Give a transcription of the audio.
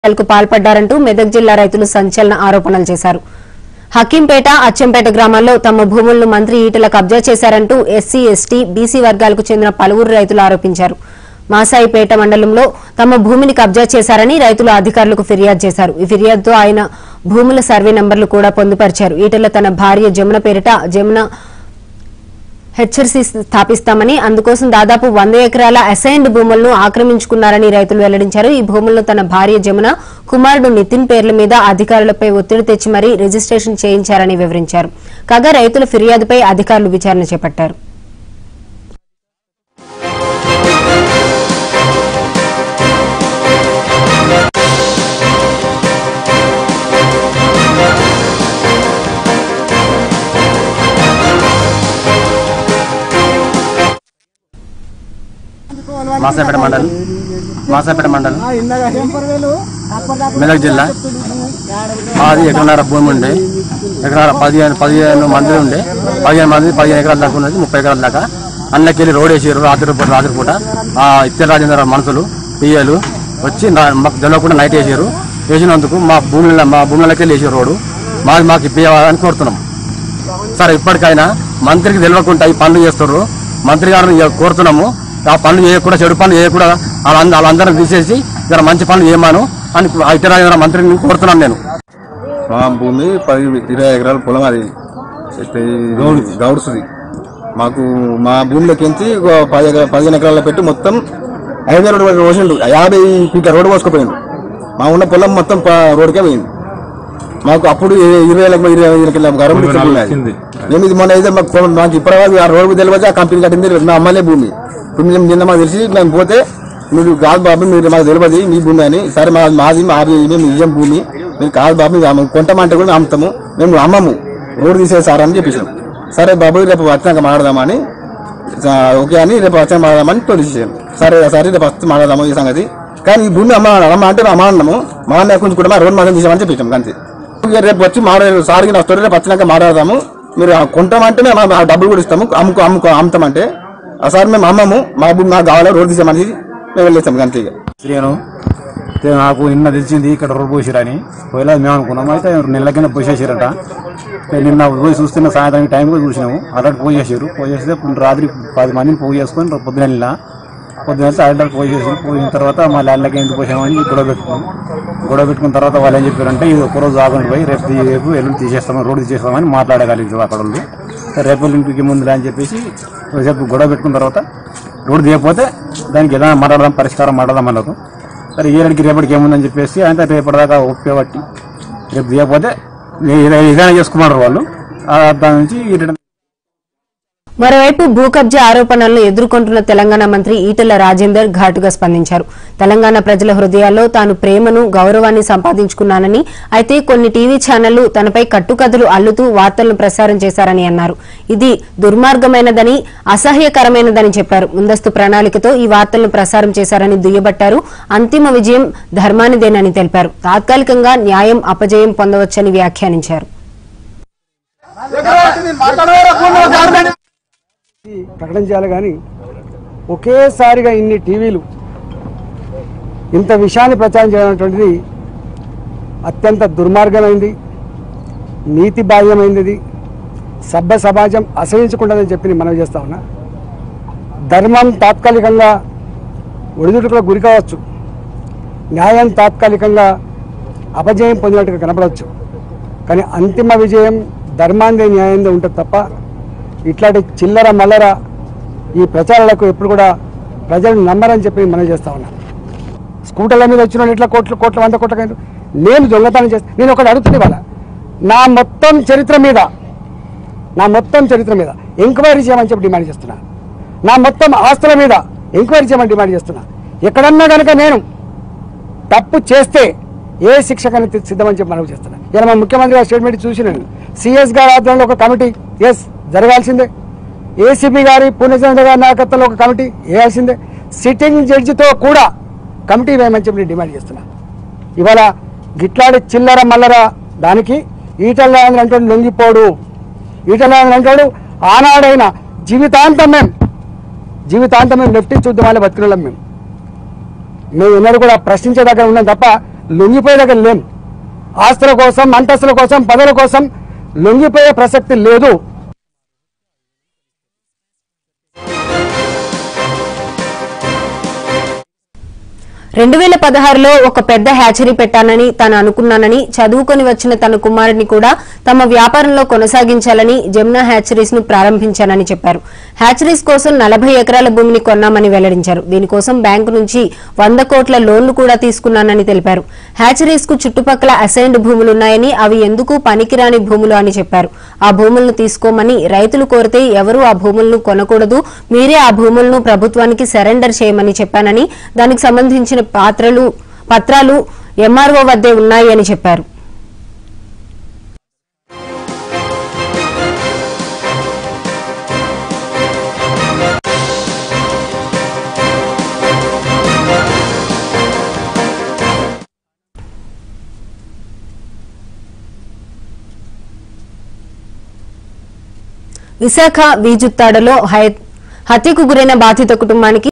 కు పాల్పడ్డారంటూ మెదక్ జిల్లా రైతులు సంచలన ఆరోపణలు చేశారు హకీంపేట అచ్చంపేట గ్రామాల్లో తమ భూములను మంత్రి ఈటల కబ్జా చేశారంటూ ఎస్సీ ఎస్టీ బీసీ వర్గాలకు చెందిన పలువురు రైతులు ఆరోపించారు మాసాయిపేట మండలంలో తమ భూమిని కబ్జా చేశారని రైతులు అధికారులకు ఫిర్యాదు చేశారు ఈ ఫిర్యాదుతో ఆయన భూముల సర్వే నంబర్లు కూడా పొందుపరిచారు ఈటల తన భార్య జమున పేరిట జమున హెచ్ఆర్సీ స్థాపిస్తామని అందుకోసం దాదాపు వంద ఎకరాల అసైన్డ్ భూములను ఆక్రమించుకున్నారని రైతులు వెల్లడించారు ఈ భూములను తన భార్య జమున కుమారుడు నితిన్ పేర్ల మీద అధికారులపై ఒత్తిడి తెచ్చి మరీ రిజిస్ట్రేషన్ చేయించారని వివరించారు కాగా రైతుల ఫిర్యాదుపై అధికారులు విచారణ చేపట్టారు మాసాపేట మండలం మాసాపేట మండలం మెదక్ జిల్లా మాది ఎకరన్నర భూమి ఉండే ఎకరాల పదిహేను పదిహేను మంది ఉండే పదిహేను మంది పదిహేను ఎకరాల దాకా ఉన్నది ముప్పై ఎకరాల దాకా అన్నకెళ్ళి రోడ్ వేసారు రాత్రి పూట రాత్రి పూట ఆ ఇత్తర రాజేంద్ర మనుషులు పియ్యలు వచ్చి నా- మాకు తెలియకుండా నైట్ వేసారు వేసినందుకు మా భూముల మా భూములకి వెళ్ళి వేసారు రోడ్డు మాది మాకు ఇప్పించాలని కోరుతున్నాం సరే ఇప్పటికైనా మంత్రికి తెలియకుండా ఈ పనులు చేస్తున్నారు మంత్రి గారిని ఇక కోరుతున్నాము ఆ పనులు చేయకుండా చెడు పనులు చేయకుండా వాళ్ళంద వాళ్ళందరం తీసేసి ఇక్కడ మంచి పనులు చేయమాను అని ఇతర మంత్రిని కోరుతున్నాను నేను మా భూమి పది ఇరవై ఎకరాల పొలం అది గౌడ్స్ది మాకు మా భూమిలోకించి ఒక పది ఎకరా పదిహేను ఎకరాల్లో పెట్టి మొత్తం ఐదు రోడ్డు వరకు పోసిండు యాభై ఫీట్ల రోడ్డు పోసుకుపోయిండు మా ఉన్న పొలం మొత్తం ప- రోడ్డుకే పోయింది మాకు అప్పుడు ఇ- ఇరవై వేల ఇరవై ఐదు కిలో గవర్నమెంట్ ఇచ్చింది మేము ఇది మొన్న అయితే మాకు పొలం- మాకు ఇప్పటివరకు ఆ రోడ్డు తెలియదు ఆ కంపెనీ కట్టింది మా అమ్మాయిలే భూమి ఇప్పుడు మేము నిన్న మాకు తెలిసి మేము పోతే మీరు కాదు బాబు మీరు మాకు తెలియదు మీ భూమి అని సరే మా మాది మాది మేము ఇయ్యం భూమి మీరు కాదు బాబు మేము అమ్మ- కొంటామంటే కూడా మేము అమ్ముతాము మేము అమ్మము రోడ్డు తీసేసారు అని చెప్పేసాం సరే బాబు రేపు వచ్చినాక మాట్లాడదామని ఆ, ఓకే అని రేపు వచ్చాక మాట్లాడదామని తోడిచేసాను సరే సరే రేపు వస్తే మాట్లాడదాము ఈ సంగతి కానీ ఈ భూమి అమ్మ అమ్మ అంటే అమ్మ అన్నాము మా అన్న కొంచెం కూడా రోడ్డు మాత్రం తీసామని చెప్పేసాం అంతే ఇక రేపు వచ్చి మాట్లాడే సారికి నా వస్తారు రేపు వచ్చినాక మాట్లాడదాము మీరు ఆ కొంటామంటే మేము ఆ డబ్బులు కూడా ఇస్తాము అమ్ముకో అమ్ముకో అమ్ముతామంటే ఆ సార్ మేము అమ్మము మా భూమి మాకు కావాలి రోడ్డు తీసామని మేము వెళ్ళేస్తాం అంతే ఇక శ్రీను అయితే నాకు నిన్న తెలిసింది ఇక్కడ రోడ్డు పోసిరని పోయలేదు మేము అనుకున్నాం అయితే నెల కింద పోసేసారట అయితే నిన్న పోయి చూస్తున్న సాయంత్రం టైం కూడా చూసినాము అక్కడ పోసేసారు పోసేస్తే ఇప్పుడు రాత్రి పది మందిని పోయి చేసుకొని రేపు పొద్దున వెళ్ళినా పొద్దున వెళ్తే అడ్డాలు పోసేసారు పోయిన తర్వాత మళ్ళీ అల్లకి ఎందుకు పోసామని గొడవ పెట్టుకున్నాం గొడవ పెట్టుకున్న తర్వాత వాళ్ళు ఏం చెప్పారంటే ఇది ఒక రోజు ఆగండి పోయి రేపు తీ- రేపు ఎల్లుండి తీసేస్తామని రోడ్డు తీసేస్తామని మాట్లాడగలిగారు అక్కడ వాళ్ళు సరే రేపు ఇంటికి ముందులే అని చెప్పేసి రేపు గొడవ పెట్టుకున్న తర్వాత రోడ్డు తీయకపోతే దానికి ఏదైనా మాట్లాడదాం పరిష్కారం మాట్లాడదాం అన్నారు సరే ఏడాడికి రేపటికి ఏముందని చెప్పేసి ఆయన రేపటిదాకా ఒప్పేబట్టి రేపు తీయకపోతే ఏదైనా ఏదైనా చేసుకోమన్నారు వాళ్ళు ఆ దాని నుంచి ఈ రిటర్న్ మరోవైపు భూ కబ్జా ఆరోపణలను ఎదుర్కొంటున్న తెలంగాణ మంత్రి ఈటెల రాజేందర్ ఘాటుగా స్పందించారు తెలంగాణ ప్రజల హృదయాల్లో తాను ప్రేమను గౌరవాన్ని సంపాదించుకున్నానని అయితే కొన్ని టీవీ ఛానళ్లు తనపై కట్టుకథలు అల్లుతూ వార్తలను ప్రసారం చేశారని అన్నారు ఇది దుర్మార్గమైనదని అసహ్యకరమైనదని చెప్పారు ముందస్తు ప్రణాళికతో ఈ వార్తలను ప్రసారం చేశారని దుయ్యబట్టారు అంతిమ విజయం ధర్మానిదేనని తెలిపారు తాత్కాలికంగా న్యాయం అపజయం పొందవచ్చని వ్యాఖ్యానించారు ప్రకటన చేయాలి కానీ ఒకేసారిగా ఇన్ని టీవీలు ఇంత విషయాన్ని ప్రచారం చేయనటువంటిది అత్యంత దుర్మార్గమైంది నీతి బాహ్యమైనది ఇది సభ్య సమాజం అసహించకుండాదని చెప్పి నేను మనవి చేస్తా ఉన్నా ధర్మం తాత్కాలికంగా ఒడిదుడుకులకు గురి కావచ్చు న్యాయం తాత్కాలికంగా అపజయం పొందినట్టుగా కనపడవచ్చు కానీ అంతిమ విజయం ధర్మాందే న్యాయందే ఉంటుంది తప్ప ఇట్లాంటి చిల్లర మల్లర ఈ ప్రచారాలకు ఎప్పుడు కూడా ప్రజలు నమ్మరని చెప్పి మనం చేస్తా ఉన్నా స్కూటర్ల మీద వచ్చిన వాళ్ళు ఇట్లా కోట్లు కోట్ల వంద కోట్ల కాదు. నేను దొంగతనం చేస్తా నేను ఒకటి అడుగుతుంది ఇవాళ నా మొత్తం చరిత్ర మీద నా మొత్తం చరిత్ర మీద ఎంక్వైరీ చేయమని చెప్పి డిమాండ్ చేస్తున్నా నా మొత్తం ఆస్తుల మీద ఎంక్వైరీ చేయమని డిమాండ్ చేస్తున్నా ఎక్కడన్నా కనుక నేను తప్పు చేస్తే ఏ శిక్షకని సిద్ధమని చెప్పి మనవి చేస్తున్నా ఇలా మన ముఖ్యమంత్రి గారి స్టేట్మెంట్ చూసి నేను సిఎస్ గారి ఆధ్వర్యంలో ఒక కమిటీ ఎస్ జరగాల్సిందే ఏసీపీ గారి పూర్ణచంద్ర గారి నాయకత్వంలో ఒక కమిటీ వేయాల్సిందే సిట్టింగ్ జడ్జితో కూడా కమిటీ వేయమని చెప్పి నేను డిమాండ్ చేస్తున్నా ఇవాళ గిట్లాడి చిల్లర మల్లర దానికి ఈటల అంటే లొంగిపోడు ఈటల అంటాడు ఆనాడైనా జీవితాంతం మేము జీవితాంతం మేము లెఫ్ట్ చూద్దామని బతికిన వాళ్ళం మేము మేము ఎన్నడూ కూడా ప్రశ్నించే దగ్గర ఉన్నాం తప్ప లొంగిపోయే దగ్గర లేం ఆస్తుల కోసం అంతస్తుల కోసం పదవుల కోసం లొంగిపోయే ప్రసక్తి లేదు రెండు వేల పదహారులో ఒక పెద్ద హ్యాచరీ పెట్టానని తాను అనుకున్నానని చదువుకొని వచ్చిన తన కుమారుడిని కూడా తమ వ్యాపారంలో కొనసాగించాలని జమునా హ్యాచరీస్ ను ప్రారంభించానని చెప్పారు హ్యాచరీస్ కోసం నలభై ఎకరాల భూమిని కొన్నామని వెల్లడించారు దీనికోసం బ్యాంకు నుంచి వంద కోట్ల లోన్లు కూడా తీసుకున్నానని తెలిపారు హ్యాచరీస్ కు చుట్టుపక్కల అసైన్డ్ భూములున్నాయని అవి ఎందుకు పనికిరాని భూములు అని చెప్పారు ఆ భూములను తీసుకోమని రైతులు కోరితే ఎవరూ ఆ భూములను కొనకూడదు మీరే ఆ భూములను ప్రభుత్వానికి సరెండర్ చేయమని చెప్పానని దానికి సంబంధించిన పాత్రలు పత్రాలు ఎంఆర్ఓ వద్దే ఉన్నాయి అని చెప్పారు విశాఖ వీజుత్తాడలో హై- హత్యకు గురైన బాధిత కుటుంబానికి